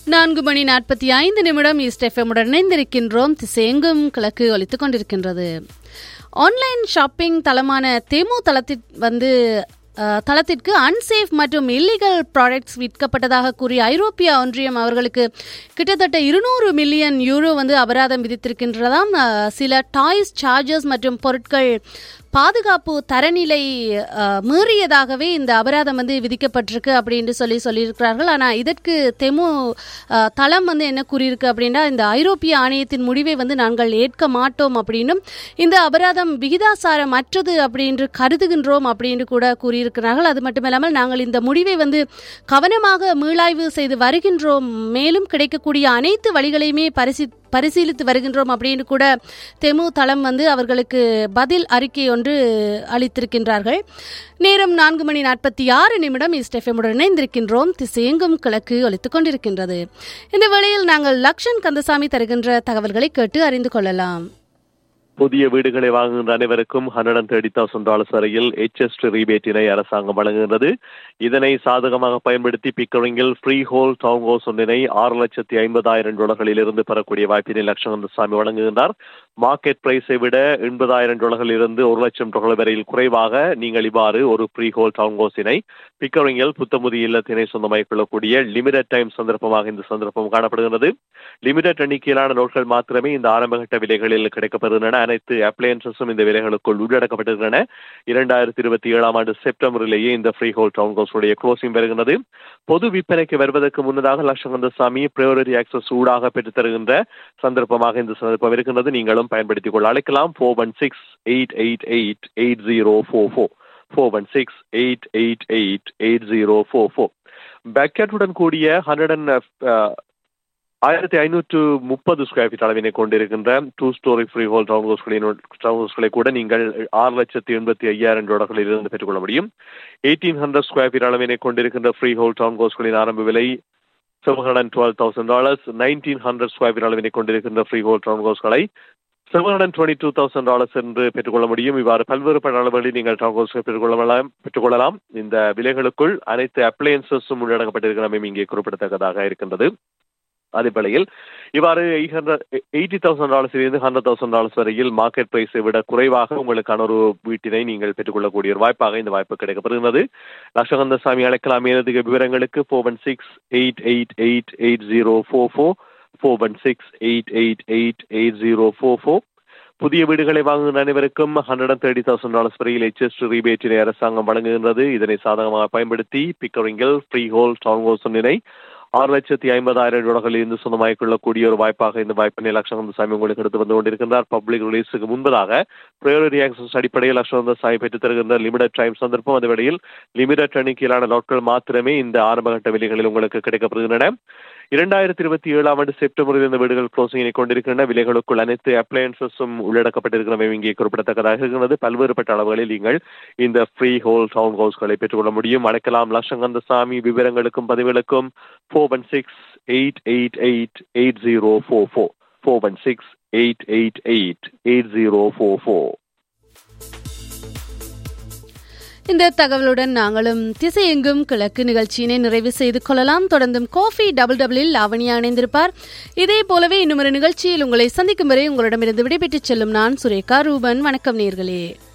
நான்கு மணி நாற்பத்தி ஐந்து நிமிடம் ஈஸ்ட் எஃப்எம்முடன் இணைந்திருக்கின்றோம் திசையெங்கும் கிழக்கு ஒலித்துக் கொண்டிருக்கின்றது ஆன்லைன் ஷாப்பிங் தளமான தெமு தளத்தில் வந்து அஹ், தளத்திற்கு அன்சேஃப் மற்றும் இல்லீகல் ப்ராடக்ட்ஸ் விற்கப்பட்டதாக கூறி ஐரோப்பிய ஒன்றியம் அவர்களுக்கு கிட்டத்தட்ட இருநூறு மில்லியன் யூரோ வந்து அபராதம் விதித்திருக்கின்றதாம் அஹ், சில டாய்ஸ் சார்ஜஸ் மற்றும் பொருட்கள் பாதுகாப்பு தரநிலை அஹ், மீறியதாகவே இந்த அபராதம் வந்து விதிக்கப்பட்டிருக்கு அப்படின்னு சொல்லி சொல்லியிருக்கிறார்கள் ஆனால் இதற்கு தெமு அஹ், தளம் வந்து என்ன கூறியிருக்கு அப்படின்னா இந்த ஐரோப்பிய ஆணையத்தின் முடிவை வந்து நாங்கள் ஏற்க மாட்டோம் அப்படின்னும் இந்த அபராதம் விகிதாசாரம் அற்றது அப்படின்னு கருதுகின்றோம் அப்படின்னு கூட கூறியிருக்கிறார்கள் அது மட்டுமில்லாமல் நாங்கள் இந்த முடிவை வந்து கவனமாக மீளாய்வு செய்து வருகின்றோம் மேலும் கிடைக்கக்கூடிய அனைத்து வழிகளையுமே பரிசி பரிசீலித்து வருகின்றோம் அப்படின்னு கூட தெமு தளம் வந்து அவர்களுக்கு பதில் அறிக்கை ஒன்று அளித்திருக்கின்றார்கள் நேரம் நான்கு மணி நாற்பத்தி ஆறு நிமிடம் இஸ்டெஃபமுடன் இணைந்திருக்கின்றோம் திசையெங்கும் கிழக்கு ஒலித்துக் கொண்டிருக்கின்றது இந்த வேளையில் நாங்கள் லக்ஷன் கந்தசாமி தருகின்ற தகவல்களை கேட்டு அறிந்து கொள்ளலாம் புதிய வீடுகளை வாங்குகின்ற அனைவருக்கும் hundred and thirty thousand dollars வரையில் ஹெச்எஸ்டி ரீபேட்டினை அரசாங்கம் வழங்குகின்றது இதனை சாதகமாக பயன்படுத்தி பிக்கரிங்கில் ஃப்ரீ ஹோல் டவுன் ஹவுஸ் ஒன்றினை ஆறு லட்சத்தி ஐம்பதாயிரம் டாலர்களில் இருந்து பெறக்கூடிய வாய்ப்பினை லட்சகந்தசாமி வழங்குகின்றார் மார்க்கெட் பிரைஸை விட எண்பதாயிரம் டாலர்களில் இருந்து ஒரு லட்சம் டாலர் வரையில் குறைவாக நீங்கள் இவ்வாறு ஒரு ஃப்ரீ ஹோல் டவுன் ஹவுஸினை பிக்கரிங்கில் புத்தமுதி இல்லத்தினை சொந்தமாகிக் கொள்ளக்கூடிய லிமிடெட் டைம் சந்தர்ப்பமாக இந்த சந்தர்ப்பம் காணப்படுகிறது லிமிடெட் எண்ணிக்கையிலான நோட்கள் மாத்திரமே இந்த ஆரம்பகட்ட விலைகளில் கிடைக்கப்படுகின்றன அனைத்து அப்ளையன்சஸும் இந்த விலைகளுக்குள் உள்ளடக்கப்பட்டிருக்கின்றன இரண்டாயிரத்தி இருபத்தி ஏழாம் ஆண்டு செப்டம்பரிலேயே இந்த ஃப்ரீ ஹோல் டவுன் ஹவுஸுடைய க்ளோசிங் வருகிறது பொது விற்பனைக்கு வருவதற்கு முன்னதாக லட்சகந்தசாமி பிரையோரிட்டி ஆக்சஸ் ஊடாக பெற்றுத் தருகின்ற சந்தர்ப்பமாக இந்த சந்தர்ப்பம் இருக்கின்றது நீங்களும் பயன்படுத்திக் கொள்ள அழைக்கலாம் four one six eight eight eight eight zero four four four one six eight eight eight eight zero four four பேக்கெட்டுடன் கூடிய ஹண்ட்ரட் அண்ட் ஆயிரத்தி ஐநூற்று முப்பது ஸ்கொயர் ஃபீட் அளவினை கொண்டிருக்கின்ற டூ ஸ்டோரி ஃப்ரீ ஹோல் டவுன் ஹவுஸ்களின் டவுன் ஹவுஸ்களை கூட நீங்கள் ஆறு லட்சத்தி எண்பத்தி ஐயாயிரம் டாலர்களில் இருந்து பெற்றுக்கொள்ள முடியும் எயிட்டீன் ஹண்ட்ரட் ஸ்கொயர் ஃபீட் அளவினை கொண்டிருக்கின்ற ஃப்ரீ ஹோல் டவுன் ஹவுஸ்களின் ஆரம்ப விலை seven hundred and twelve thousand dollars nineteen hundred square feet அளவினை கொண்டிருக்கின்ற freehold townhouse seven hundred twenty two thousand dollars என்று பெற்றுக்கொள்ள முடியும் இவ்வாறு பல்வேறு அளவுகளில் நீங்கள் டவுன் ஹவுஸ் பெற்றுக்கொள்ளலாம் பெற்றுக்கொள்ளலாம் இந்த விலைகளுக்குள் அனைத்து அப்ளையன்சஸும் உள்ளடக்கப்பட்டிருக்கிறமே இங்கே குறிப்பிடத்தக்கதாக இருக்கின்றது அதே வேளையில் இவ்வாறு எயிட் ஹண்ட்ரட் எயிட்டி தௌசண்ட் டாலர்ஸிலிருந்து ஹண்ட்ரட் தௌசண்ட் டாலர்ஸ் வரையில் மார்க்கெட் பிரைஸை விட குறைவாக உங்களுக்கான ஒரு வீட்டினை நீங்கள் பெற்றுக்கொள்ளக்கூடிய ஒரு வாய்ப்பாக இந்த வாய்ப்பு கிடைக்கப்படுகிறது லட்சகந்த சாமி அழைக்கலாம் மேலதிக விவரங்களுக்கு four one six eight eight eight eight zero four four four one six eight eight eight eight zero four four புதிய வீடுகளை வாங்குகின்ற அனைவருக்கும் hundred and thirty thousand dollars வரையில் ஹெச்எஸ் ரீபேட்டினை அரசாங்கம் வழங்குகின்றது இதனை சாதகமாக பயன்படுத்தி பிக்கரிங்கில் ஃப்ரீ ஹோல் டவுன் ஹவுஸ் ஒன்றினை ஆறு லட்சத்தி ஐம்பதாயிரம் டாலர்களில் இருந்து சொந்தமாகிக் கொள்ளக்கூடிய ஒரு வாய்ப்பாக இந்த வாய்ப்பினை லட்சகந்த சாமி உங்களுக்கு எடுத்து வந்து கொண்டிருக்கின்றார் பப்ளிக் ரிலீஸுக்கு முன்பதாக ப்ரையோரிட்டி ஆக்சஸ் அடிப்படையில் லட்சகந்த சாமி பெற்றுத் தருகின்ற லிமிடெட் டைம் சந்தர்ப்பம் அதே வேளையில் லிமிடெட் எண்ணிக்கையிலான நாட்கள் மாத்திரமே இந்த ஆரம்பகட்ட விலைகளில் உங்களுக்கு கிடைக்கப்படுகின்றன இரண்டாயிரத்தி இருபத்தி ஏழாம் ஆண்டு செப்டம்பரில் இந்த வீடுகள் க்ளோசிங்கினை கொண்டிருக்கின்றன விலைகளுக்குள் அனைத்து அப்ளையன்சஸும் உள்ளடக்கப்பட்டிருக்கிறவை இங்கே குறிப்பிடத்தக்கதாக இருக்கிறது பல்வேறுபட்ட அளவுகளில் நீங்கள் இந்த ஃப்ரீ ஹோல் டவுன் ஹவுஸ்களை பெற்றுக்கொள்ள முடியும் அழைக்கலாம் லட்சங்கந்த சாமி விவரங்களுக்கும் பதிவுகளுக்கும் four one six eight eight eight eight zero four four four one six eight eight eight eight zero four four இந்த தகவலுடன் நாங்களும் திசையெங்கும் கிழக்கு நிகழ்ச்சியினை நிறைவு செய்து கொள்ளலாம் தொடர்ந்தும் கோஃபி டபுள் டபுளில் லாவணியா இணைந்திருப்பார் இதே போலவே இன்னும் ஒரு நிகழ்ச்சியில் உங்களை சந்திக்கும் வரை உங்களிடமிருந்து விடைபெற்றுச் செல்லும் நான் சுரேகா ரூபன் வணக்கம் நேர்களே